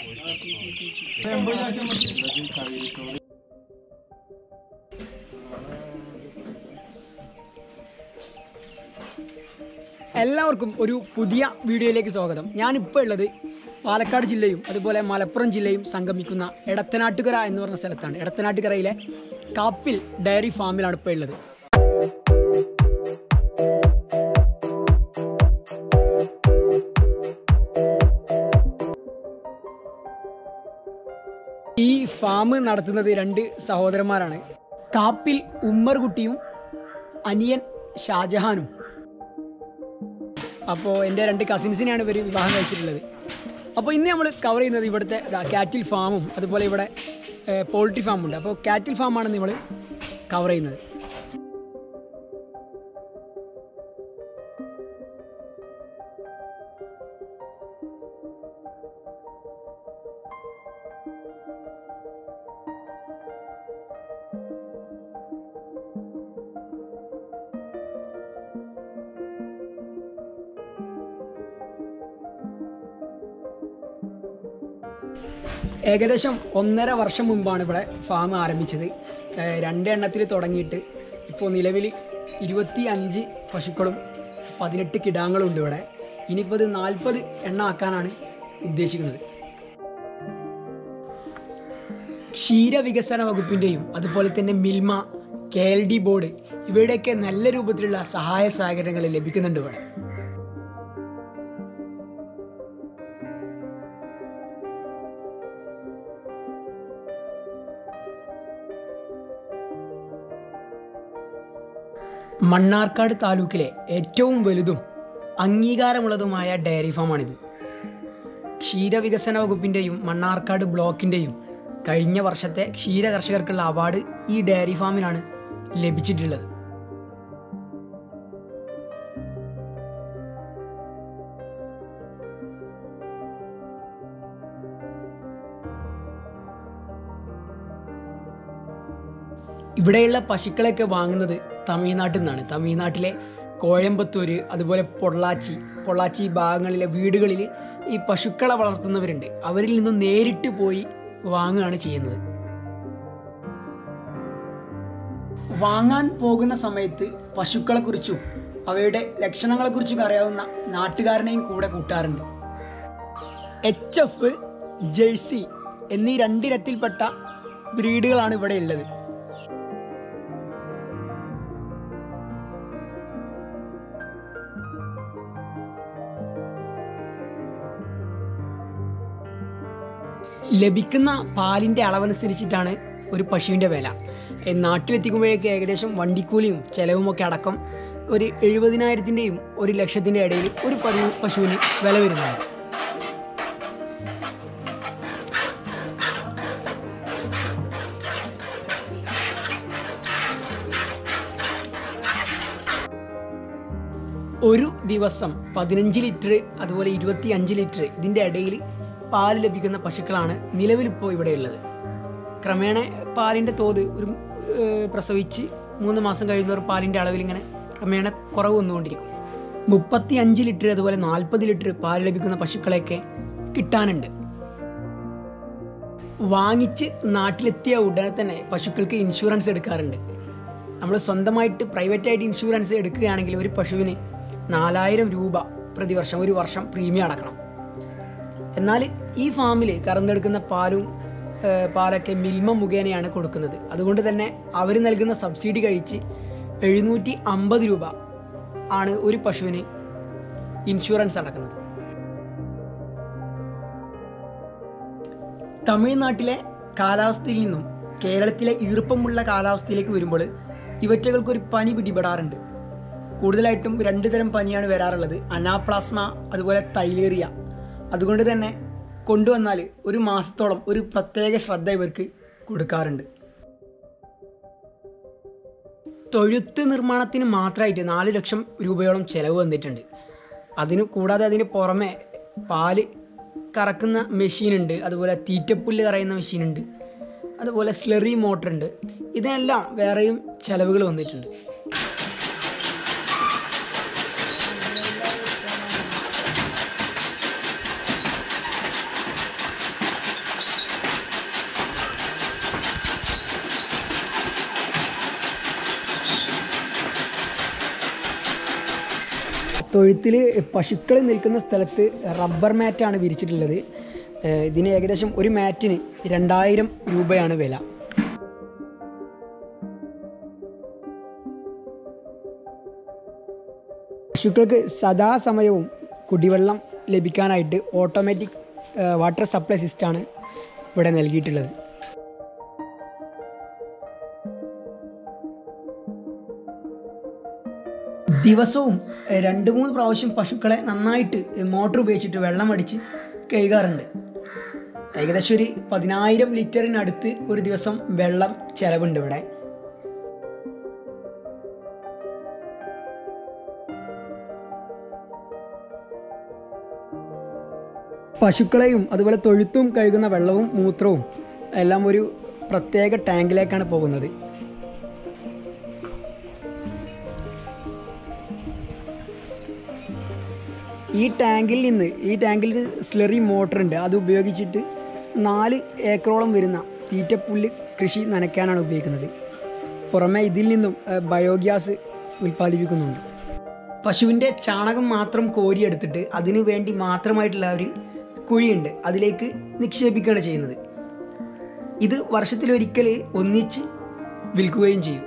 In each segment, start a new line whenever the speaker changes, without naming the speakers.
എല്ലാവർക്കും ഒരു പുതിയ വീഡിയോയിലേക്ക് സ്വാഗതം ഞാനിപ്പോൾ ഉള്ളത് പാലക്കാട് ജില്ലയും അതുപോലെ മലപ്പുറം ജില്ലയും സംഗമിക്കുന്ന എടത്തനാട്ടുകര എന്ന് പറഞ്ഞ സ്ഥലത്താണ് എടത്തനാട്ടുകരയിലെ കാപ്പിൽ ഡയറി ഫാമിലാണ് ഇപ്പോൾ ഉള്ളത് ഈ ഫാം നടത്തുന്നത് രണ്ട് സഹോദരന്മാരാണ് കാപ്പിൽ ഉമ്മർകുട്ടിയും അനിയൻ ഷാജഹാനും അപ്പോൾ എൻ്റെ രണ്ട് കസിൻസിനെയാണ് ഇവർ വിവാഹം കഴിച്ചിട്ടുള്ളത് അപ്പോൾ ഇന്ന് നമ്മൾ കവർ ചെയ്യുന്നത് ഇവിടുത്തെ കാറ്റിൽ ഫാമും അതുപോലെ ഇവിടെ പോൾട്രി ഫാമുണ്ട് അപ്പോൾ കാറ്റിൽ ഫാമാണ് നമ്മൾ കവർ ചെയ്യുന്നത് ഏകദേശം ഒന്നര വർഷം മുമ്പാണ് ഇവിടെ ഫാം ആരംഭിച്ചത് ഏഹ് രണ്ട് എണ്ണത്തിൽ തുടങ്ങിയിട്ട് ഇപ്പോൾ നിലവിൽ ഇരുപത്തി അഞ്ച് പശുക്കളും പതിനെട്ട് കിടാങ്ങളും ഉണ്ട് ഇവിടെ ഇനിയിപ്പോൾ ഇത് നാൽപ്പത് എണ്ണ ആക്കാനാണ് ഉദ്ദേശിക്കുന്നത് ക്ഷീരവികസന വകുപ്പിൻ്റെയും അതുപോലെ തന്നെ Milma K L D board ഇവയുടെയൊക്കെ നല്ല രൂപത്തിലുള്ള സഹായ സഹകരണങ്ങൾ ലഭിക്കുന്നുണ്ട് ഇവിടെ മണ്ണാർക്കാട് താലൂക്കിലെ ഏറ്റവും വലുതും അംഗീകാരമുള്ളതുമായ ഡയറി ഫാമാണിത് ക്ഷീരവികസന വകുപ്പിൻ്റെയും മണ്ണാർക്കാട് ബ്ലോക്കിൻ്റെയും കഴിഞ്ഞ വർഷത്തെ ക്ഷീര കർഷകർക്കുള്ള അവാർഡ് ഈ ഡയറി ഫാമിനാണ് ലഭിച്ചിട്ടുള്ളത് ഇവിടെയുള്ള പശുക്കളെയൊക്കെ വാങ്ങുന്നത് തമിഴ്നാട്ടിൽ നിന്നാണ് തമിഴ്നാട്ടിലെ കോയമ്പത്തൂർ അതുപോലെ പൊള്ളാച്ചി പൊള്ളാച്ചി ഭാഗങ്ങളിലെ വീടുകളിൽ ഈ പശുക്കളെ വളർത്തുന്നവരുണ്ട് അവരിൽ നിന്നും നേരിട്ട് പോയി വാങ്ങുകയാണ് ചെയ്യുന്നത് വാങ്ങാൻ പോകുന്ന സമയത്ത് പശുക്കളെക്കുറിച്ചും അവയുടെ ലക്ഷണങ്ങളെക്കുറിച്ചും അറിയാവുന്ന നാട്ടുകാരനെയും കൂടെ കൂട്ടാറുണ്ട് എച്ച് എഫ് ജേഴ്സി എന്നീ രണ്ടിനത്തിൽപ്പെട്ട ബ്രീഡുകളാണ് ഇവിടെ ഉള്ളത് ലഭിക്കുന്ന പാലിൻ്റെ അളവനുസരിച്ചിട്ടാണ് ഒരു പശുവിൻ്റെ വില ഏ, നാട്ടിലെത്തിക്കുമ്പോഴേക്ക് ഏകദേശം വണ്ടിക്കൂലിയും ചെലവുമൊക്കെ അടക്കം ഒരു എഴുപതിനായിരത്തിൻ്റെയും ഒരു ലക്ഷത്തിൻ്റെ ഇടയിൽ ഒരു പശു പശുവിന് വില വരുന്നുണ്ട് ഒരു ദിവസം പതിനഞ്ച് ലിറ്റർ അതുപോലെ ഇരുപത്തി അഞ്ച് ലിറ്റർ ഇതിൻ്റെ ഇടയിൽ പാല് ലഭിക്കുന്ന പശുക്കളാണ് നിലവിലിപ്പോൾ ഇവിടെ ഉള്ളത് ക്രമേണ പാലിൻ്റെ തോത് ഒരു ഏഹ്, പ്രസവിച്ച് മൂന്ന് മാസം കഴിയുന്നവർ പാലിൻ്റെ അളവിൽ ഇങ്ങനെ ക്രമേണ കുറവ് വന്നുകൊണ്ടിരിക്കും മുപ്പത്തി അഞ്ച് ലിറ്റർ അതുപോലെ നാൽപ്പത് ലിറ്റർ പാൽ ലഭിക്കുന്ന പശുക്കളെയൊക്കെ കിട്ടാനുണ്ട് വാങ്ങിച്ച് നാട്ടിലെത്തിയ ഉടനെ തന്നെ പശുക്കൾക്ക് ഇൻഷുറൻസ് എടുക്കാറുണ്ട് നമ്മൾ സ്വന്തമായിട്ട് പ്രൈവറ്റായിട്ട് ഇൻഷുറൻസ് എടുക്കുകയാണെങ്കിൽ ഒരു പശുവിന് നാലായിരം രൂപ പ്രതിവർഷം ഒരു വർഷം പ്രീമിയം അടക്കണം എന്നാൽ ഈ ഫാമിൽ കറന്നെടുക്കുന്ന പാലും ഏഹ്, പാലൊക്കെ മിൽമ മുഖേനയാണ് കൊടുക്കുന്നത് അതുകൊണ്ട് തന്നെ അവർ നൽകുന്ന സബ്സിഡി കഴിച്ച് എഴുന്നൂറ്റി അമ്പത് രൂപ ആണ് ഒരു പശുവിന് ഇൻഷുറൻസ് അടക്കുന്നത് തമിഴ്നാട്ടിലെ കാലാവസ്ഥയിൽ നിന്നും കേരളത്തിലെ ഈർപ്പമുള്ള കാലാവസ്ഥയിലേക്ക് വരുമ്പോൾ ഇവറ്റകൾക്കൊരു പനി പിടിപെടാറുണ്ട് കൂടുതലായിട്ടും രണ്ട് തരം പനിയാണ് വരാറുള്ളത് അനാപ്ലാസ്മ അതുപോലെ തൈലേറിയ അതുകൊണ്ട് തന്നെ കൊണ്ടുവന്നാൽ ഒരു മാസത്തോളം ഒരു പ്രത്യേക ശ്രദ്ധ ഇവർക്ക് കൊടുക്കാറുണ്ട് തൊഴുത്ത് നിർമ്മാണത്തിന് മാത്രമായിട്ട് നാല് ലക്ഷം രൂപയോളം ചിലവ് വന്നിട്ടുണ്ട് അതിന് കൂടാതെ അതിന് പുറമെ പാല് കറക്കുന്ന മെഷീനുണ്ട് അതുപോലെ തീറ്റപ്പുല്ല് കറയുന്ന മെഷീനുണ്ട് അതുപോലെ സ്ലെറി മോട്ടറുണ്ട് ഇതിനെല്ലാം വേറെയും ചിലവുകൾ വന്നിട്ടുണ്ട് തൊഴുത്തിൽ പശുക്കൾ നിൽക്കുന്ന സ്ഥലത്ത് റബ്ബർ മാറ്റാണ് വിരിച്ചിട്ടുള്ളത് ഏഹ് ഇതിന് ഏകദേശം ഒരു മാറ്റിന് രണ്ടായിരം രൂപയാണ് വില പശുക്കൾക്ക് സദാസമയവും കുടിവെള്ളം ലഭിക്കാനായിട്ട് ഓട്ടോമാറ്റിക് വാട്ടർ സപ്ലൈ സിസ്റ്റമാണ് ഇവിടെ നൽകിയിട്ടുള്ളത് ദിവസവും എഹ്, രണ്ട് മൂന്ന് പ്രാവശ്യം പശുക്കളെ നന്നായിട്ട് മോട്ടർ ഉപയോഗിച്ചിട്ട് വെള്ളം അടിച്ച് കഴുകാറുണ്ട് ഏകദേശം ഒരു പതിനായിരം ലിറ്ററിനടുത്ത് ഒരു ദിവസം വെള്ളം ചെലവുണ്ട് ഇവിടെ പശുക്കളെയും അതുപോലെ തൊഴുത്തും കഴുകുന്ന വെള്ളവും മൂത്രവും എല്ലാം ഒരു പ്രത്യേക ടാങ്കിലേക്കാണ് പോകുന്നത് ഈ ടാങ്കിൽ നിന്ന് ഈ ടാങ്കിൽ സ്ലറി മോട്ടർ ഉണ്ട് അത് ഉപയോഗിച്ചിട്ട് നാല് ഏക്കറോളം വരുന്ന തീറ്റപ്പുല്ല് കൃഷി നനയ്ക്കാനാണ് ഉപയോഗിക്കുന്നത് പുറമെ ഇതിൽ നിന്നും ഏഹ്, ബയോഗ്യാസ് ഉൽപ്പാദിപ്പിക്കുന്നുണ്ട് പശുവിൻ്റെ ചാണകം മാത്രം കോരിയെടുത്തിട്ട് അതിനു വേണ്ടി മാത്രമായിട്ടുള്ള ഒരു കുഴിയുണ്ട് അതിലേക്ക് നിക്ഷേപിക്കുകയാണ് ചെയ്യുന്നത് ഇത് വർഷത്തിലൊരിക്കൽ ഒന്നിച്ച് വിൽക്കുകയും ചെയ്യും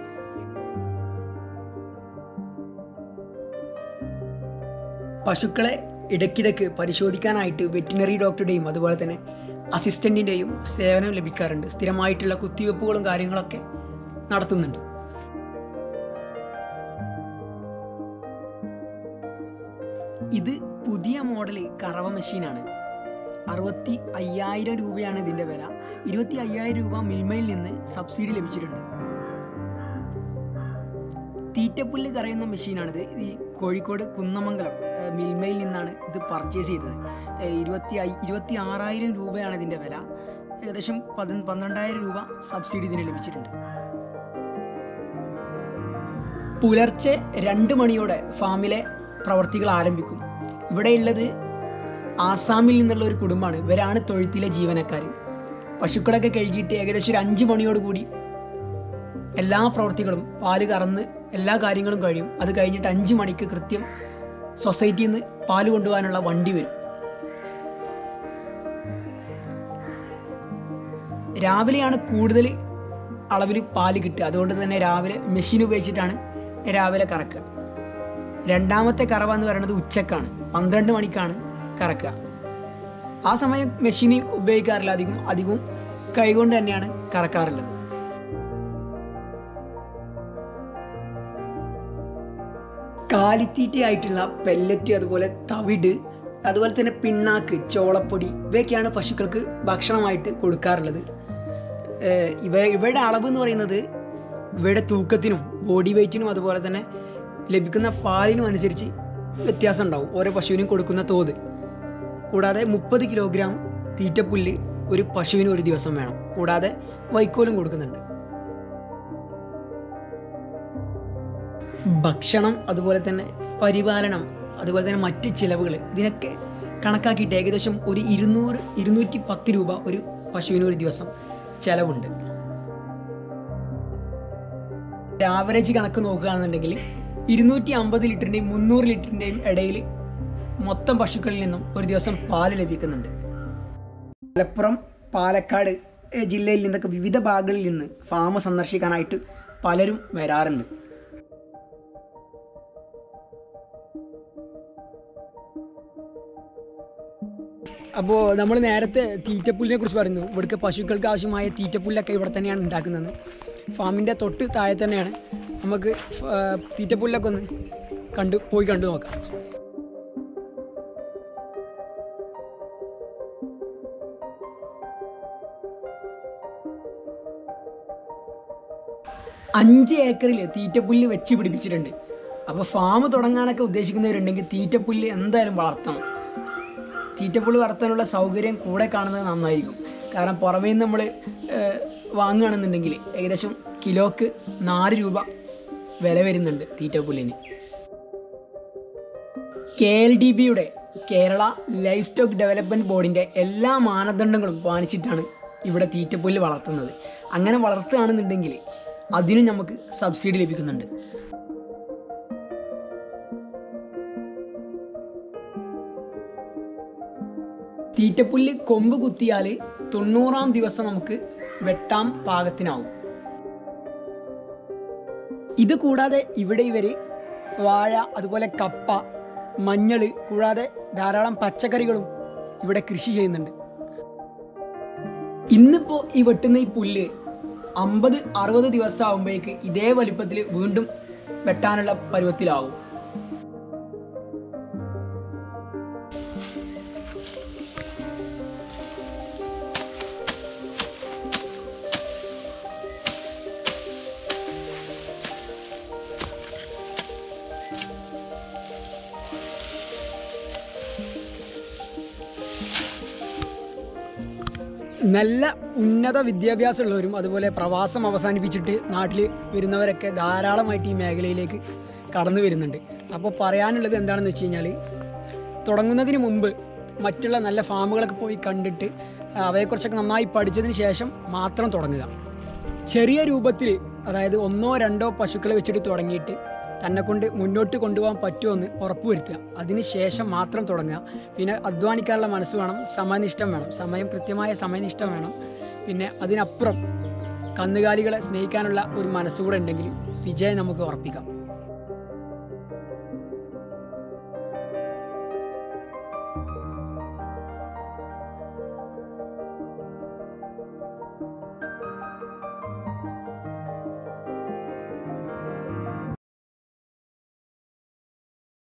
പശുക്കളെ ഇടയ്ക്കിടയ്ക്ക് പരിശോധിക്കാനായിട്ട് വെറ്റിനറി ഡോക്ടറുടെയും അതുപോലെ തന്നെ അസിസ്റ്റൻറ്റിൻ്റെയും സേവനം ലഭിക്കാറുണ്ട് സ്ഥിരമായിട്ടുള്ള കുത്തിവെപ്പുകളും കാര്യങ്ങളൊക്കെ നടത്തുന്നുണ്ട് ഇത് പുതിയ മോഡൽ കറവ മെഷീനാണ് അറുപത്തി അയ്യായിരം രൂപയാണ് ഇതിൻ്റെ വില ഇരുപത്തി അയ്യായിരം രൂപ മിൽമയിൽ നിന്ന് സബ്സിഡി ലഭിച്ചിട്ടുണ്ട് തീറ്റപ്പുല്ല് കറയുന്ന മെഷീനാണിത് ഈ കോഴിക്കോട് കുന്നമംഗലം ഏഹ്, മിൽമയിൽ നിന്നാണ് ഇത് പർച്ചേസ് ചെയ്തത് ഏഹ്, ഇരുപത്തി ഐ- ഇരുപത്തി ആറായിരം രൂപയാണ് ഇതിൻ്റെ വില ഏകദേശം പതി പന്ത്രണ്ടായിരം രൂപ സബ്സിഡി ഇതിന് ലഭിച്ചിട്ടുണ്ട് പുലർച്ചെ രണ്ട് മണിയോടെ ഫാമിലെ പ്രവർത്തികൾ ആരംഭിക്കും ഇവിടെയുള്ളത് ആസാമിൽ നിന്നുള്ള ഒരു കുടുംബമാണ് ഇവരാണ് തൊഴുത്തിലെ ജീവനക്കാർ പശുക്കളൊക്കെ കഴുകിയിട്ട് ഏകദേശം ഒരു അഞ്ച് മണിയോടുകൂടി എല്ലാ പ്രവർത്തികളും പാല് കറന്ന് എല്ലാ കാര്യങ്ങളും കഴിയും അത് കഴിഞ്ഞിട്ട് അഞ്ച് മണിക്ക് കൃത്യം സൊസൈറ്റിയിൽ നിന്ന് പാല് കൊണ്ടുപോകാനുള്ള വണ്ടി വരും രാവിലെയാണ് കൂടുതൽ അളവിൽ പാല് കിട്ടുക അതുകൊണ്ട് തന്നെ രാവിലെ മെഷീൻ ഉപയോഗിച്ചിട്ടാണ് രാവിലെ കറക്കുക രണ്ടാമത്തെ കറവ എന്ന് പറയുന്നത് ഉച്ചക്കാണ് പന്ത്രണ്ട് മണിക്കാണ് കറക്കുക ആ സമയം മെഷീൻ ഉപയോഗിക്കാറില്ല അധികം അധികവും കൈകൊണ്ട് തന്നെയാണ് കറക്കാറുള്ളത് കാലിത്തീറ്റയായിട്ടുള്ള പെല്ലറ്റ് അതുപോലെ തവിട് അതുപോലെ തന്നെ പിണ്ണാക്ക് ചോളപ്പൊടി ഇവയൊക്കെയാണ് പശുക്കൾക്ക് ഭക്ഷണമായിട്ട് കൊടുക്കാറുള്ളത് ഏഹ് ഇവ ഇവയുടെ അളവ് എന്ന് പറയുന്നത് ഇവയുടെ തൂക്കത്തിനും ബോഡി വെയ്റ്റിനും അതുപോലെ തന്നെ ലഭിക്കുന്ന പാലിനും അനുസരിച്ച് വ്യത്യാസം ഉണ്ടാവും ഓരോ പശുവിനും കൊടുക്കുന്ന തോത് കൂടാതെ മുപ്പത് കിലോഗ്രാം തീറ്റപ്പുല്ല് ഒരു പശുവിന് ഒരു ദിവസം വേണം കൂടാതെ വൈക്കോലും കൊടുക്കുന്നുണ്ട് ഭക്ഷണം അതുപോലെ തന്നെ പരിപാലനം അതുപോലെ തന്നെ മറ്റ് ചിലവുകൾ ഇതിനൊക്കെ കണക്കാക്കിയിട്ട് ഏകദേശം ഒരു ഇരുന്നൂറ് ഇരുന്നൂറ്റി പത്ത് രൂപ ഒരു പശുവിന് ഒരു ദിവസം ചിലവുണ്ട് ആവറേജ് കണക്ക് നോക്കുകയാണെന്നുണ്ടെങ്കിൽ ഇരുന്നൂറ്റി അമ്പത് ലിറ്ററിൻ്റെയും മുന്നൂറ് ലിറ്ററിൻ്റെയും ഇടയിൽ മൊത്തം പശുക്കളിൽ നിന്നും ഒരു ദിവസം പാല് ലഭിക്കുന്നുണ്ട് മലപ്പുറം പാലക്കാട് ഏഹ്, ജില്ലയിൽ നിന്നൊക്കെ വിവിധ ഭാഗങ്ങളിൽ നിന്ന് ഫാം സന്ദർശിക്കാനായിട്ട് പലരും വരാറുണ്ട് അപ്പോൾ നമ്മൾ നേരത്തെ തീറ്റപ്പുല്ലിനെ കുറിച്ച് പറഞ്ഞു ഇവിടുത്തെ പശുക്കൾക്ക് ആവശ്യമായ തീറ്റപ്പുല്ലൊക്കെ ഇവിടെ തന്നെയാണ് ഉണ്ടാക്കുന്നത് ഫാമിൻ്റെ തൊട്ട് താഴെ തന്നെയാണ് നമുക്ക് ഫ- ആ, തീറ്റപ്പുല്ലൊക്കെ ഒന്ന് കണ്ടു പോയി കണ്ടു നോക്കാം അഞ്ച് ഏക്കറിൽ തീറ്റപ്പുല്ല് വെച്ച് പിടിപ്പിച്ചിട്ടുണ്ട് അപ്പോൾ ഫാം തുടങ്ങാനൊക്കെ ഉദ്ദേശിക്കുന്നവരുണ്ടെങ്കിൽ തീറ്റപ്പുല്ല് എന്തായാലും വളർത്തണം തീറ്റപ്പുല്ല് വളർത്താനുള്ള സൗകര്യം കൂടെ കാണുന്നത് നന്നായിരിക്കും കാരണം പുറമേ നിന്ന് നമ്മൾ വാങ്ങുകയാണെന്നുണ്ടെങ്കിൽ ഏകദേശം കിലോക്ക് നാല് രൂപ വില വരുന്നുണ്ട് തീറ്റപ്പുല്ലിന് കെ എൽ ഡി ബിയുടെ കേരള ലൈഫ് സ്റ്റോക്ക് ഡെവലപ്മെൻറ്റ് ബോർഡിൻ്റെ എല്ലാ മാനദണ്ഡങ്ങളും പാലിച്ചിട്ടാണ് ഇവിടെ തീറ്റപ്പുല്ല് വളർത്തുന്നത് അങ്ങനെ വളർത്തുകയാണെന്നുണ്ടെങ്കിൽ അതിനും നമുക്ക് സബ്സിഡി ലഭിക്കുന്നുണ്ട് തീറ്റപ്പുല്ല് കൊമ്പ് കുത്തിയാൽ തൊണ്ണൂറാം ദിവസം നമുക്ക് വെട്ടാം പാകത്തിനാവും ഇത് കൂടാതെ ഇവിടെ ഇവർ വാഴ അതുപോലെ കപ്പ മഞ്ഞൾ കൂടാതെ ധാരാളം പച്ചക്കറികളും ഇവിടെ കൃഷി ചെയ്യുന്നുണ്ട് ഇന്നിപ്പോൾ ഈ വെട്ടുന്ന ഈ പുല്ല് അമ്പത് അറുപത് ദിവസം ആകുമ്പോഴേക്ക് ഇതേ വലിപ്പത്തിൽ വീണ്ടും വെട്ടാനുള്ള പരുവത്തിലാവും നല്ല ഉന്നത വിദ്യാഭ്യാസമുള്ളവരും അതുപോലെ പ്രവാസം അവസാനിപ്പിച്ചിട്ട് നാട്ടിൽ വരുന്നവരൊക്കെ ധാരാളമായിട്ട് ഈ മേഖലയിലേക്ക് കടന്നു വരുന്നുണ്ട് അപ്പോൾ പറയാനുള്ളത് എന്താണെന്ന് വെച്ച് കഴിഞ്ഞാൽ തുടങ്ങുന്നതിന് മുമ്പ് മറ്റുള്ള നല്ല ഫാമുകളൊക്കെ പോയി കണ്ടിട്ട് അവയെക്കുറിച്ചൊക്കെ നന്നായി പഠിച്ചതിന് ശേഷം മാത്രം തുടങ്ങുക ചെറിയ രൂപത്തിൽ അതായത് ഒന്നോ രണ്ടോ പശുക്കളെ വെച്ചിട്ട് തുടങ്ങിയിട്ട് തന്നെ കൊണ്ട് മുന്നോട്ട് കൊണ്ടുപോകാൻ പറ്റുമെന്ന് ഉറപ്പുവരുത്തുക അതിന് ശേഷം മാത്രം തുടങ്ങുക പിന്നെ അധ്വാനിക്കാനുള്ള മനസ്സ് വേണം സമയനിഷ്ഠം വേണം സമയം കൃത്യമായ സമയനിഷ്ഠം വേണം പിന്നെ അതിനപ്പുറം കന്നുകാലികളെ സ്നേഹിക്കാനുള്ള ഒരു മനസ്സുകൂടെ ഉണ്ടെങ്കിൽ വിജയം നമുക്ക് ഉറപ്പിക്കാം